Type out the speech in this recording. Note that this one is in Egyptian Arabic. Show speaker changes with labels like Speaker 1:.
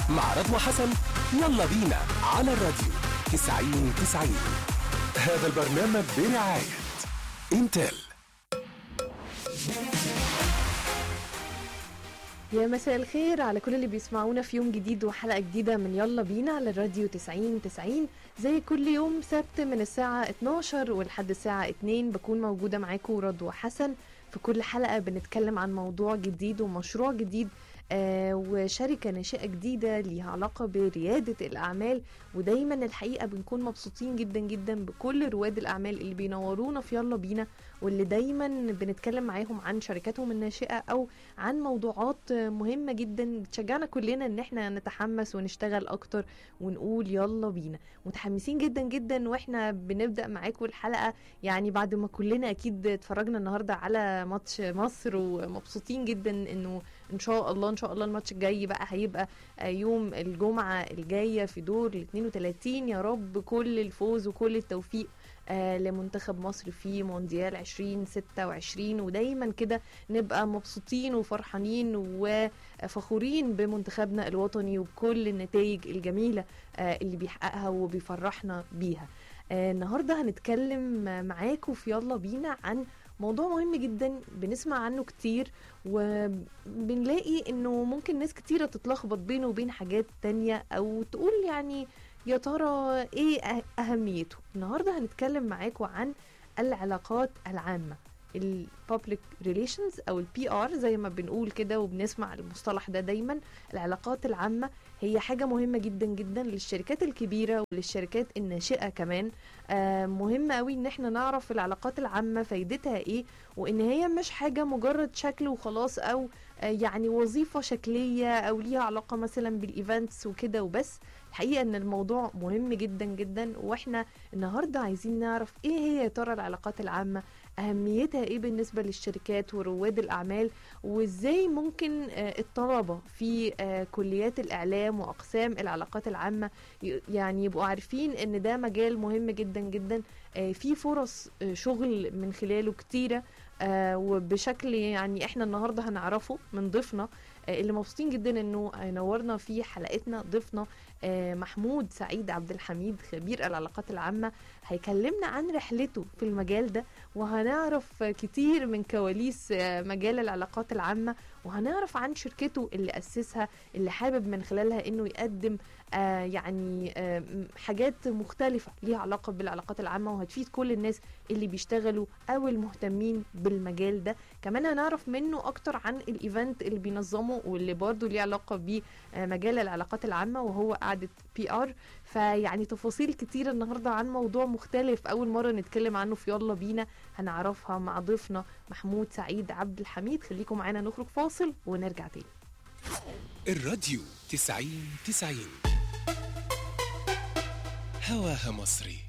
Speaker 1: مع رضوى حسن يلا بينا على الراديو 90 90 هذا البرنامج برعاية انتل
Speaker 2: يا مساء الخير على كل اللي بيسمعونا في يوم جديد وحلقة جديدة من يلا بينا على الراديو 90 90 زي كل يوم سبت من الساعة 12 ولحد الساعة 2 بكون موجودة معاكم رضوى حسن في كل حلقة بنتكلم عن موضوع جديد ومشروع جديد آه وشركة ناشئة جديدة ليها علاقة بريادة الأعمال ودايما الحقيقة بنكون مبسوطين جدا جدا بكل رواد الأعمال اللي بينورونا في يلا بينا واللي دايما بنتكلم معاهم عن شركاتهم الناشئة أو عن موضوعات مهمة جدا بتشجعنا كلنا ان احنا نتحمس ونشتغل اكتر ونقول يلا بينا متحمسين جدا جدا واحنا بنبدأ معاكم الحلقة يعني بعد ما كلنا اكيد اتفرجنا النهاردة على ماتش مصر ومبسوطين جدا انه ان شاء الله ان شاء الله الماتش الجاي بقى هيبقى يوم الجمعة الجاية في دور ال 32 يا رب كل الفوز وكل التوفيق آه لمنتخب مصر في مونديال 2026 ودايما كده نبقى مبسوطين وفرحانين وفخورين بمنتخبنا الوطني وبكل النتائج الجميلة آه اللي بيحققها وبيفرحنا بيها آه النهاردة هنتكلم معاكم في يلا بينا عن موضوع مهم جدا بنسمع عنه كتير وبنلاقي انه ممكن ناس كتيرة تتلخبط بينه وبين حاجات تانية او تقول يعني يا ترى ايه اهميته النهارده هنتكلم معاكم عن العلاقات العامه البابليك ريليشنز او البي ار زي ما بنقول كده وبنسمع المصطلح ده دايما العلاقات العامه هي حاجه مهمه جدا جدا للشركات الكبيره وللشركات الناشئه كمان آه مهم قوي ان احنا نعرف العلاقات العامه فايدتها ايه وان هي مش حاجه مجرد شكل وخلاص او آه يعني وظيفه شكليه او ليها علاقه مثلا بالايفنتس وكده وبس الحقيقه ان الموضوع مهم جدا جدا واحنا النهارده عايزين نعرف ايه هي يا ترى العلاقات العامه اهميتها ايه بالنسبه للشركات ورواد الاعمال وازاي ممكن الطلبه في كليات الاعلام واقسام العلاقات العامه يعني يبقوا عارفين ان ده مجال مهم جدا جدا في فرص شغل من خلاله كتيره وبشكل يعني احنا النهارده هنعرفه من ضيفنا اللي مبسوطين جدا انه نورنا في حلقتنا ضيفنا محمود سعيد عبد الحميد خبير العلاقات العامة هيكلمنا عن رحلته في المجال ده وهنعرف كتير من كواليس مجال العلاقات العامة وهنعرف عن شركته اللي أسسها اللي حابب من خلالها انه يقدم آه يعني آه حاجات مختلفة ليها علاقة بالعلاقات العامة وهتفيد كل الناس اللي بيشتغلوا أو المهتمين بالمجال ده كمان هنعرف منه أكتر عن الإيفنت اللي بينظمه واللي برضه ليه علاقة بمجال العلاقات العامة وهو قعدة بي آر فيعني تفاصيل كتير النهاردة عن موضوع مختلف أول مرة نتكلم عنه في يلا بينا هنعرفها مع ضيفنا محمود سعيد عبد الحميد خليكم معانا نخرج فاصل ونرجع تاني
Speaker 1: الراديو 90 90 هواها مصري